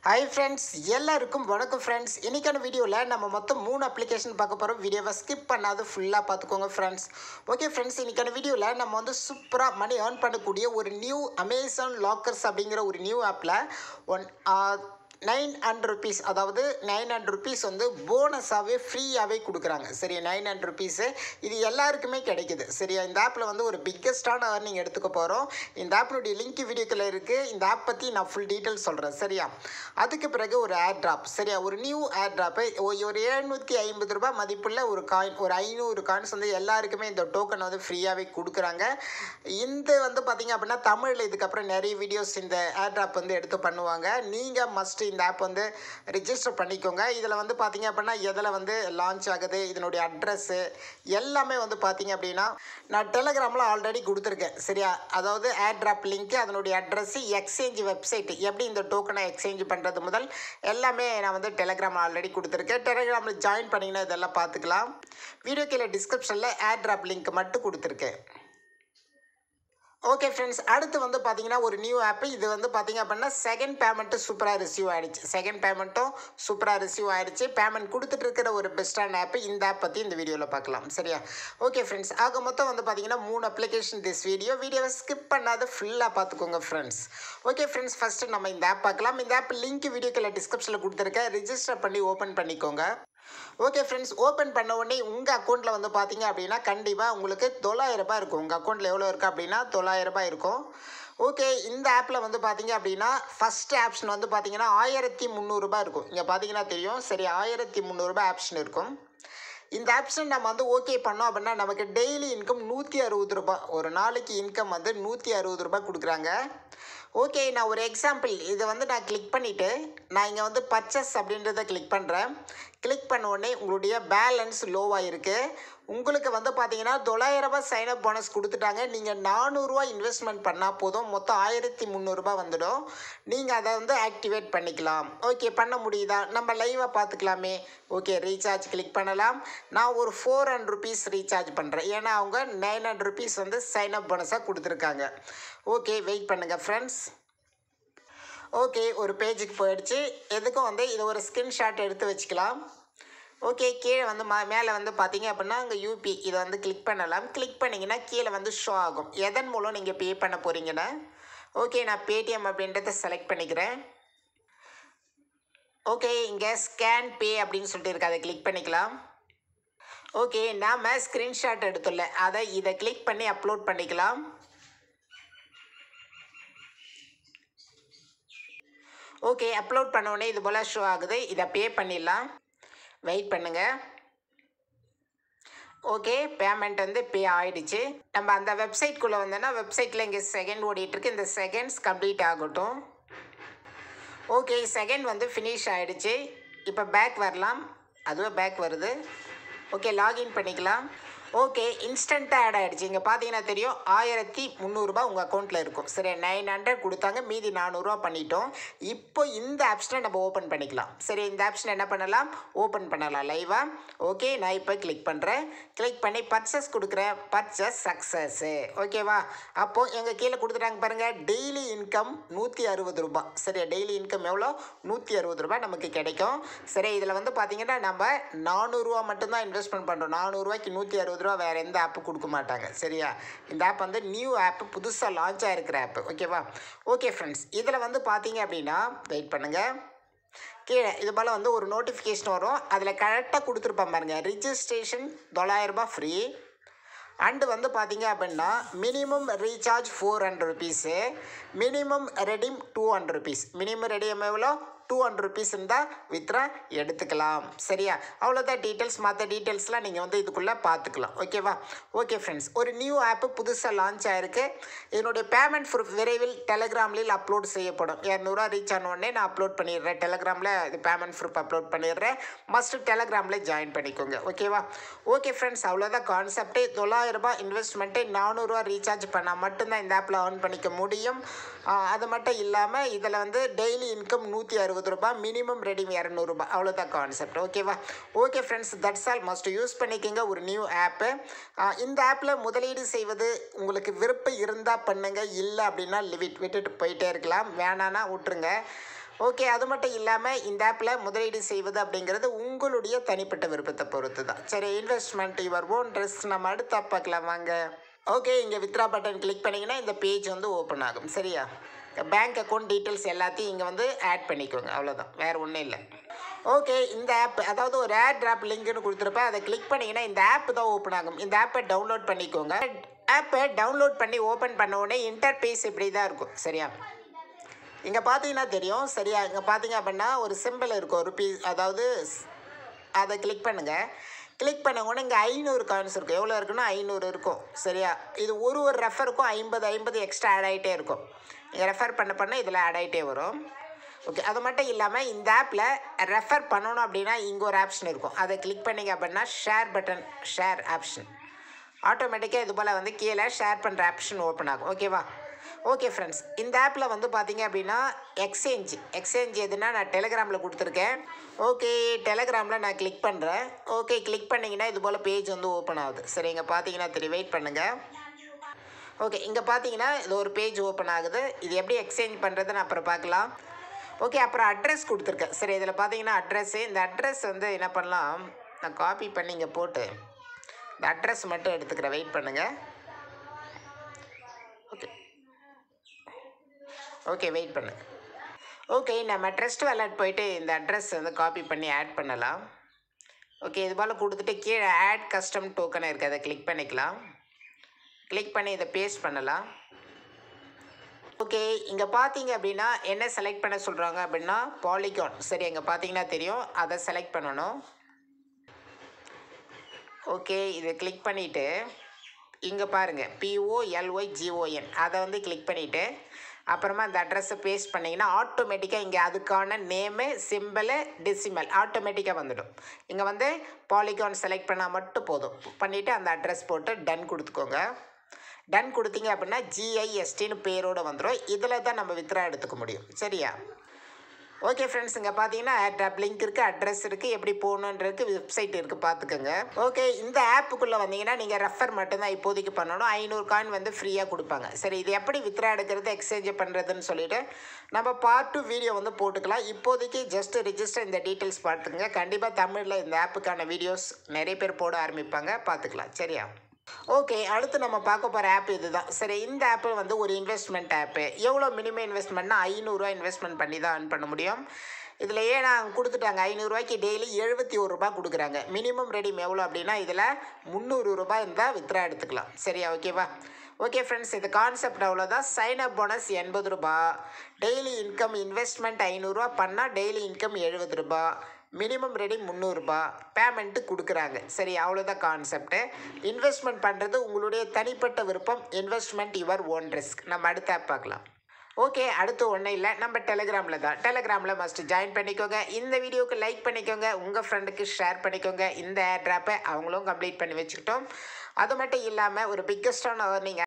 hi friends எல்லாருக்கும் வணக்கம் friends இன்றைக்கான வீடியோவில் நம்ம மொத்தம் மூணு அப்ளிகேஷன் பார்க்க போகிறோம் வீடியோவை ஸ்கிப் பண்ணாது ஃபுல்லாக பார்த்துக்கோங்க ஃப்ரெண்ட்ஸ் ஓகே ஃப்ரெண்ட்ஸ் இன்றைக்கான வீடியோவில் நம்ம வந்து சூப்பராக மணி ஏர்ன் பண்ணக்கூடிய ஒரு நியூ அமேசான் லாக்கர்ஸ் அப்படிங்கிற ஒரு நியூ ஆப்பில் ஒன் நைன் ஹண்ட்ரட் ருபீஸ் அதாவது நைன் ஹண்ட்ரட் ருபீஸ் வந்து போனஸாகவே ஃப்ரீயாகவே கொடுக்குறாங்க சரி நைன் ஹண்ட்ரட் ருபீஸு இது எல்லாருக்குமே கிடைக்குது சரியா இந்த ஆப்பில் வந்து ஒரு பிக்கஸ்டான ஏர்னிங் எடுத்துக்க போகிறோம் இந்த ஆப்பினுடைய லிங்க் வீடியோக்கில் இருக்குது இந்த ஆப் பற்றி நான் ஃபுல் டீட்டெயில் சொல்கிறேன் சரியா அதுக்கு பிறகு ஒரு ஏர் ட்ராப் சரியா ஒரு நியூ ஏர் ட்ராப்பு ஒரு எழுநூற்றி ஐம்பது ரூபாய் மதிப்புள்ள ஒரு காயின் ஒரு ஐநூறு காயின்ஸ் வந்து எல்லாருக்குமே இந்த டோக்கன் வந்து ஃப்ரீயாகவே கொடுக்குறாங்க இந்த வந்து பார்த்தீங்க அப்படின்னா தமிழில் இதுக்கப்புறம் நிறைய வீடியோஸ் இந்த ஏர் ட்ராப் வந்து எடுத்து பண்ணுவாங்க நீங்கள் மஸ்ட் இந்த ஆப் வந்து ரிஜிஸ்டர் பண்ணிக்கோங்க இதில் வந்து பார்த்தீங்க அப்படின்னா எதில் வந்து லான்ச் ஆகுது இதனுடைய அட்ரஸ்ஸு எல்லாமே வந்து பார்த்தீங்க அப்படின்னா நான் டெலகிராமில் ஆல்ரெடி கொடுத்துருக்கேன் சரியா அதாவது ஏர் ட்ராப் லிங்க்கு அதனுடைய அட்ரஸ்ஸு எக்ஸ்சேஞ்ச் வெப்சைட் எப்படி இந்த டோக்கனை எக்ஸ்சேஞ்ச் பண்ணுறது முதல் எல்லாமே நான் வந்து டெலகிராமில் ஆல்ரெடி கொடுத்துருக்கேன் டெலகிராமில் ஜாயின் பண்ணிங்கன்னா இதெல்லாம் பார்த்துக்கலாம் வீடியோ கீழே டிஸ்கிரிப்ஷனில் ஏர் ட்ராப் லிங்க் மட்டும் கொடுத்துருக்கேன் ஓகே ஃப்ரெண்ட்ஸ் அடுத்து வந்து பார்த்தீங்கன்னா ஒரு நியூ ஆப்பு இது வந்து பார்த்தீங்க அப்படின்னா செகண்ட் பேமெண்ட்டு சூப்பராக ரிசீவ் ஆகிடுச்சு செகண்ட் பேமெண்ட்டும் சூப்பராக ரிசீவ் ஆகிடுச்சு பேமெண்ட் கொடுத்துட்டு இருக்கிற ஒரு பெஸ்ட்டான ஆப்பு இந்த ஆப் பற்றி இந்த வீடியோவில் பார்க்கலாம் சரியா ஓகே ஃப்ரெண்ட்ஸ் ஆக மொத்தம் வந்து பார்த்தீங்கன்னா மூணு அப்ளிகேஷன் திஸ் வீடியோ வீடியோவை ஸ்கிப் பண்ணாத ஃபுல்லாக பார்த்துக்கோங்க ஃப்ரெண்ட்ஸ் ஓகே ஃப்ரெண்ட்ஸ் ஃபஸ்ட்டு நம்ம இந்த ஆப் பார்க்கலாம் இந்த ஆப் லிங்க் வீடியோக்கில் டிஸ்கிரிப்ஷனில் கொடுத்துருக்கேன் ரிஜிஸ்டர் பண்ணி ஓப்பன் பண்ணிக்கோங்க ஓகே ஃப்ரெண்ட்ஸ் ஓப்பன் பண்ண உடனே உங்கள் அக்கௌண்ட்டில் வந்து பார்த்தீங்க அப்படின்னா கண்டிப்பாக உங்களுக்கு தொள்ளாயிரம் ரூபாய் இருக்கும் உங்கள் அக்கௌண்ட்டில் எவ்வளோ இருக்குது அப்படின்னா தொள்ளாயிரம் ரூபாய் இருக்கும் ஓகே இந்த ஆப்பில் வந்து பார்த்தீங்க அப்படின்னா ஃபஸ்ட் ஆப்ஷன் வந்து பார்த்தீங்கன்னா ஆயிரத்தி முந்நூறுரூபா இருக்கும் இங்கே பார்த்தீங்கன்னா தெரியும் சரி ஆயிரத்தி முந்நூறுரூபா ஆப்ஷன் இருக்கும் இந்த ஆப்ஷன் நம்ம வந்து ஓகே பண்ணோம் அப்படின்னா நமக்கு டெய்லி இன்கம் நூற்றி அறுபது ரூபாய் ஒரு நாளைக்கு இன்கம் வந்து நூற்றி அறுபது ரூபாய் கொடுக்குறாங்க ஓகே நான் ஒரு எக்ஸாம்பிள் இதை வந்து நான் கிளிக் பண்ணிவிட்டு நான் இங்கே வந்து பர்ச்சஸ் அப்படின்றத கிளிக் பண்ணுறேன் கிளிக் பண்ண உடனே உங்களுடைய பேலன்ஸ் லோவாக இருக்குது உங்களுக்கு வந்து பார்த்தீங்கன்னா தொள்ளாயிரரூபா சைனப் போனஸ் கொடுத்துட்டாங்க நீங்கள் நானூறுரூவா இன்வெஸ்ட்மெண்ட் பண்ணால் போதும் மொத்தம் ஆயிரத்தி முந்நூறுரூபா வந்துடும் நீங்கள் அதை வந்து ஆக்டிவேட் பண்ணிக்கலாம் ஓகே பண்ண முடியுதா நம்ம லைவாக பார்த்துக்கலாமே ஓகே ரீசார்ஜ் கிளிக் பண்ணலாம் நான் ஒரு ஃபோர் ஹண்ட்ரட் ருபீஸ் ரீசார்ஜ் பண்ணுறேன் ஏன்னா அவங்க நைன் ஹண்ட்ரட் ருபீஸ் வந்து சைனப் போனஸாக கொடுத்துருக்காங்க ஓகே வெயிட் பண்ணுங்கள் ஃப்ரெண்ட்ஸ் ஓகே ஒரு பேஜுக்கு போயிடுச்சு எதுக்கும் வந்து இது ஒரு ஸ்க்ரீன்ஷாட் எடுத்து வச்சுக்கலாம் ஓகே கீழே வந்து மா மேலே வந்து பார்த்தீங்க அப்படின்னா அங்கே யூபி இதை வந்து கிளிக் பண்ணலாம் கிளிக் பண்ணிங்கன்னா கீழே வந்து ஷோ ஆகும் எதன் மூலம் நீங்கள் பே பண்ண போகிறீங்கன்னா ஓகே நான் பேடிஎம் அப்படின்றத செலக்ட் பண்ணிக்கிறேன் ஓகே இங்கே ஸ்கேன் பே அப்படின்னு சொல்லிட்டு இருக்கு அதை கிளிக் பண்ணிக்கலாம் ஓகே நாம் ஸ்க்ரீன்ஷாட் எடுத்துள்ள அதை இதை கிளிக் பண்ணி அப்லோட் பண்ணிக்கலாம் ஓகே அப்லோட் பண்ண உடனே இது போல் ஷோ ஆகுது இதை பே பண்ணிடலாம் வெயிட் பண்ணுங்கள் ஓகே பேமெண்ட் வந்து பே ஆகிடுச்சு நம்ம அந்த வெப்சைட்குள்ளே வந்தோன்னா வெப்சைட்டில் இங்கே செகண்ட் ஓடிட்டுருக்கு இந்த செகண்ட்ஸ் கம்ப்ளீட் ஆகட்டும் ஓகே செகண்ட் வந்து ஃபினிஷ் ஆகிடுச்சு இப்போ பேக் வரலாம் அதுவே பேக் வருது ஓகே லாகின் பண்ணிக்கலாம் ஓகே இன்ஸ்டண்ட்டாக ஆட் ஆகிடுச்சு இங்கே பார்த்தீங்கன்னா தெரியும் ஆயிரத்தி முந்நூறுரூபா உங்கள் அக்கௌண்ட்டில் இருக்கும் சரி நைன் ஹண்ட்ரட் கொடுத்தாங்க மீதி நானூறுரூவா பண்ணிட்டோம் இப்போ இந்த ஆப்ஷனை நம்ம ஓப்பன் பண்ணிக்கலாம் சரி இந்த ஆப்ஷன் என்ன பண்ணலாம் ஓப்பன் பண்ணலாம் லைவாக ஓகே நான் இப்போ கிளிக் பண்ணுறேன் கிளிக் பண்ணி பர்ச்சஸ் கொடுக்குறேன் பர்ச்சஸ் சக்ஸஸ்ஸு ஓகேவா அப்போது எங்கள் கீழே கொடுத்துட்டாங்க பாருங்கள் டெய்லி இன்கம் நூற்றி அறுபது ரூபா சரி டெய்லி இன்கம் எவ்வளோ நூற்றி அறுபது ரூபாய் நமக்கு கிடைக்கும் சரி இதில் வந்து பார்த்தீங்கன்னா நம்ம நானூறுரூவா மட்டும்தான் இன்வெஸ்ட்மெண்ட் பண்ணுறோம் நானூறுரூவாய்க்கு நூற்றி அறுபது ரூபா வேறு எந்த ஆப்பு கொடுக்க மாட்டாங்க சரியா இந்த ஆப் வந்து நியூ ஆப்பு புதுசாக லான்ச் ஆகிருக்கிற ஆப்பு ஓகேவா ஓகே ஃப்ரெண்ட்ஸ் இதில் வந்து பார்த்தீங்க அப்படின்னா வெயிட் பண்ணுங்கள் கீழே இது போல் வந்து ஒரு நோட்டிஃபிகேஷன் வரும் அதில் கரெக்டாக கொடுத்துருப்பான் பாருங்கள் ரிஜிஸ்ட்ரேஷன் தொள்ளாயிரரூபா ஃப்ரீ அண்டு வந்து பார்த்தீங்க அப்படின்னா minimum recharge four hundred rupees minimum redeem two hundred rupees minimum redeem எவ்வளோ டூ ஹண்ட்ரட் ருபீஸ் இருந்தால் வித்ரா எடுத்துக்கலாம் சரியா அவ்வளோதான் டீட்டெயில்ஸ் மற்ற டீட்டெயில்ஸ்லாம் நீங்கள் வந்து இதுக்குள்ளே பார்த்துக்கலாம் ஓகேவா ஓகே ஃப்ரெண்ட்ஸ் ஒரு நியூ ஆப்பு புதுசாக லான்ச் ஆயிருக்கு இதனுடைய பேமெண்ட் ப்ரூஃப் விரைவில் டெலகிராம்லேயும் அப்லோட் செய்யப்படும் இரநூறுவா ரீச் ஆன உடனே நான் அப்லோட் பண்ணிடுறேன் டெலகிராமில் இது பேமெண்ட் ப்ரூஃப் அப்லோட் பண்ணிடுறேன் மஸ்ட்டு டெலகிராமில் ஜாயின் பண்ணிக்கோங்க ஓகேவா ஓகே ஃப்ரெண்ட்ஸ் அவ்வளோதான் கான்செப்ட்டு தொள்ளாயிரரூபா இன்வெஸ்ட்மெண்ட்டு நானூறுரூவா ரீசார்ஜ் பண்ணால் மட்டும்தான் இந்த ஆப்பில் ஏர்ன் பண்ணிக்க முடியும் அது மட்டும் இல்லாமல் இதில் வந்து டெய்லி இன்கம் நூற்றி அறுபது ரூபாய் மினிமம் ரெடிம் இரநூறுபா அவ்வளோதான் கான்செப்ட் ஓகேவா okay friends that's all must use பண்ணிக்கோங்க ஒரு நியூ ஆப்பு இந்த ஆப்பில் முதலீடு செய்வது உங்களுக்கு விருப்பம் இருந்தால் பண்ணுங்க இல்லை அப்படின்னா லிவிட் விட்டுட்டு போயிட்டே இருக்கலாம் வேணான்னா விட்டுருங்க ஓகே அது மட்டும் இல்லாமல் இந்த ஆப்பில் முதலீடு செய்வது அப்படிங்கிறது உங்களுடைய தனிப்பட்ட விருப்பத்தை பொறுத்து தான் சரி இன்வெஸ்ட்மெண்ட் யுவர் ஓன் ரிஸ்க் நம்ம அடுத்த பார்க்கலாம் வாங்க ஓகே இங்கே வித்ரா பட்டன் கிளிக் பண்ணிங்கன்னா இந்த பேஜ் வந்து ஓப்பன் ஆகும் சரியா பேங்க் அக்கௌண்ட் டீட்டெயில்ஸ் எல்லாத்தையும் இங்கே வந்து ஆட் பண்ணிக்கோங்க அவ்வளோதான் வேறு ஒன்றும் இல்லை ஓகே இந்த ஆப் அதாவது ஒரு ஆட் ஆப் லிங்க்னு கொடுத்துருப்பேன் அதை கிளிக் பண்ணிங்கன்னா இந்த ஆப் தான் ஓப்பன் ஆகும் இந்த ஆப்பை டவுன்லோட் பண்ணிக்கோங்க ஆப்பை டவுன்லோட் பண்ணி ஓப்பன் பண்ண உடனே இன்டர்பேஸ் இப்படி தான் இருக்கும் சரியா இங்கே பார்த்தீங்கன்னா தெரியும் சரியா இங்கே பார்த்தீங்க அப்படின்னா ஒரு சிம்பிள் இருக்கும் ஒரு பீ அதாவது ஸ்- அதை கிளிக் பண்ணுங்கள் கிளிக் பண்ண உடனே இங்கே ஐநூறு காயின்ஸ் இருக்கும் எவ்வளோ இருக்குன்னா ஐநூறு இருக்கும் சரியா இது ஒரு ஒரு ரெஃபருக்கும் ஐம்பது ஐம்பது எக்ஸ்ட்ரா ஆட் ஆகிட்டே இருக்கும் நீங்கள் ரெஃபர் பண்ண பண்ண இதில் ஆட் ஆகிட்டே வரும் ஓகே அது மட்டும் இல்லாமல் இந்த ஆப்பில் ரெஃபர் பண்ணணும் அப்படின்னா இங்கே ஒரு ஆப்ஷன் இருக்கும் அதை கிளிக் பண்ணிங்க அப்படின்னா ஷேர் பட்டன் ஷேர் ஆப்ஷன் ஆட்டோமேட்டிக்காக இது போல் வந்து கீழே ஷேர் பண்ணுற ஆப்ஷன் ஓப்பன் ஆகும் ஓகேவா ஓகே ஃப்ரெண்ட்ஸ் இந்த ஆப்பில் வந்து பார்த்தீங்க அப்படின்னா எக்ஸ்சேஞ்ச் எக்ஸ்சேஞ்ச் எதுனா நான் டெலிகிராமில் கொடுத்துருக்கேன் ஓகே டெலிகிராமில் நான் கிளிக் பண்ணுறேன் ஓகே கிளிக் பண்ணிங்கன்னா இது போல் பேஜ் வந்து ஓப்பன் ஆகுது சரி இங்கே பார்த்தீங்கன்னா தெரியும் வெயிட் பண்ணுங்கள் ஓகே இங்கே பார்த்தீங்கன்னா இது ஒரு பேஜ் ஓப்பன் ஆகுது இது எப்படி எக்ஸ்சேஞ்ச் பண்ணுறதுன்னு அப்புறம் பார்க்கலாம் ஓகே அப்புறம் அட்ரஸ் கொடுத்துருக்கேன் சரி இதில் பார்த்தீங்கன்னா அட்ரஸ்ஸு இந்த அட்ரஸ் வந்து என்ன பண்ணலாம் நான் காப்பி பண்ணி இங்கே போட்டு இந்த அட்ரஸ் மட்டும் எடுத்துக்கிறேன் வெயிட் பண்ணுங்கள் ஓகே ஓகே வெயிட் பண்ணு ஓகே நம்ம ட்ரஸ்ட் வாலெட் போயிட்டு இந்த அட்ரஸ் வந்து காப்பி பண்ணி ஆட் பண்ணலாம் ஓகே இது போல் கொடுத்துட்டு கீழே ஆட் கஸ்டம் டோக்கன் இருக்குது அதை கிளிக் பண்ணிக்கலாம் கிளிக் பண்ணி இதை பேஸ்ட் பண்ணலாம் ஓகே இங்கே பார்த்தீங்க அப்படின்னா என்ன செலக்ட் பண்ண சொல்கிறாங்க அப்படின்னா பாலிகான் சரி இங்கே பார்த்தீங்கன்னா தெரியும் அதை செலக்ட் பண்ணணும் ஓகே இதை கிளிக் பண்ணிவிட்டு இங்கே பாருங்கள் பிஓஎல்ஒய் ஜிஓஎன் அதை வந்து கிளிக் பண்ணிவிட்டு அப்புறமா அந்த அட்ரஸை பேஸ்ட் பண்ணிங்கன்னா ஆட்டோமேட்டிக்காக இங்கே அதுக்கான நேமு சிம்பிளு டெசிமல் ஆட்டோமேட்டிக்காக வந்துடும் இங்கே வந்து பாலிகான் செலக்ட் பண்ணால் மட்டும் போதும் பண்ணிவிட்டு அந்த அட்ரஸ் போட்டு டன் கொடுத்துக்கோங்க டன் கொடுத்தீங்க அப்படின்னா ஜிஐஎஸ்டின்னு பேரோட வந்துடும் இதில் தான் நம்ம வித்ரா எடுத்துக்க முடியும் சரியா ஓகே ஃப்ரெண்ட்ஸ் இங்கே பார்த்தீங்கன்னா ஆப் லிங்க் இருக்குது அட்ரஸ் இருக்குது எப்படி போகணுன்றதுக்கு வெப்சைட் இருக்குது பார்த்துக்கோங்க ஓகே இந்த ஆப்புக்குள்ளே வந்தீங்கன்னா நீங்கள் ரெஃபர் மட்டும்தான் இப்போதைக்கு பண்ணணும் ஐநூறு காயின் வந்து ஃப்ரீயாக கொடுப்பாங்க சரி இது எப்படி வித்ரா எடுக்கிறது எக்ஸ்சேஞ்ச் பண்ணுறதுன்னு சொல்லிட்டு நம்ம பார்ட் டூ வீடியோ வந்து போட்டுக்கலாம் இப்போதைக்கு ஜஸ்ட் ரிஜிஸ்டர் இந்த டீட்டெயில்ஸ் பார்த்துக்குங்க கண்டிப்பாக தமிழில் இந்த ஆப்புக்கான வீடியோஸ் நிறைய பேர் போட ஆரம்பிப்பாங்க பார்த்துக்கலாம் சரியா ஓகே அடுத்து நம்ம பார்க்க போகிற ஆப் இதுதான் சரி இந்த ஆப்பு வந்து ஒரு இன்வெஸ்ட்மெண்ட் ஆப்பு எவ்வளோ மினிமம் இன்வெஸ்ட்மெண்ட்னா ஐநூறுரூவா இன்வெஸ்ட்மெண்ட் பண்ணி தான் earn பண்ண முடியும் இதில் ஏன் நான் கொடுத்துட்டாங்க ஐநூறுரூவாய்க்கு டெய்லி எழுபத்தி ஒரு ரூபாய் கொடுக்குறாங்க மினிமம் ரெடிம் எவ்வளோ அப்படின்னா இதில் முந்நூறு ரூபாய் இருந்தால் வித்ரா எடுத்துக்கலாம் சரியா ஓகேவா ஓகே ஃப்ரெண்ட்ஸ் இது கான்செப்ட் அவ்வளோதான் சைன் அப் போனஸ் எண்பது ரூபா டெய்லி இன்கம் இன்வெஸ்ட்மெண்ட் ஐநூறுரூவா பண்ணால் டெய்லி இன்கம் எழுபது ரூபா மினிமம் ரெடி முந்நூறுரூபா பேமெண்ட்டு கொடுக்குறாங்க சரி அவ்வளோதான் கான்செப்ட்டு இன்வெஸ்ட்மெண்ட் பண்ணுறது உங்களுடைய தனிப்பட்ட விருப்பம் இன்வெஸ்ட்மெண்ட் யுவர் ஓன் ரிஸ்க் நம்ம அடுத்த ஆப் பார்க்கலாம் ஓகே அடுத்து ஒன்றும் இல்லை நம்ம டெலிகிராமில் தான் டெலிகிராமில் மஸ்ட் ஜாயின் பண்ணிக்கோங்க இந்த வீடியோக்கு லைக் பண்ணிக்கோங்க உங்கள் ஃப்ரெண்டுக்கு ஷேர் பண்ணிக்கோங்க இந்த ஏர் ட்ராப்பை அவங்களும் கம்ப்ளீட் பண்ணி வச்சுக்கிட்டோம் அது மட்டும் இல்லாமல் ஒரு பிக்கஸ்டான நீங்கள்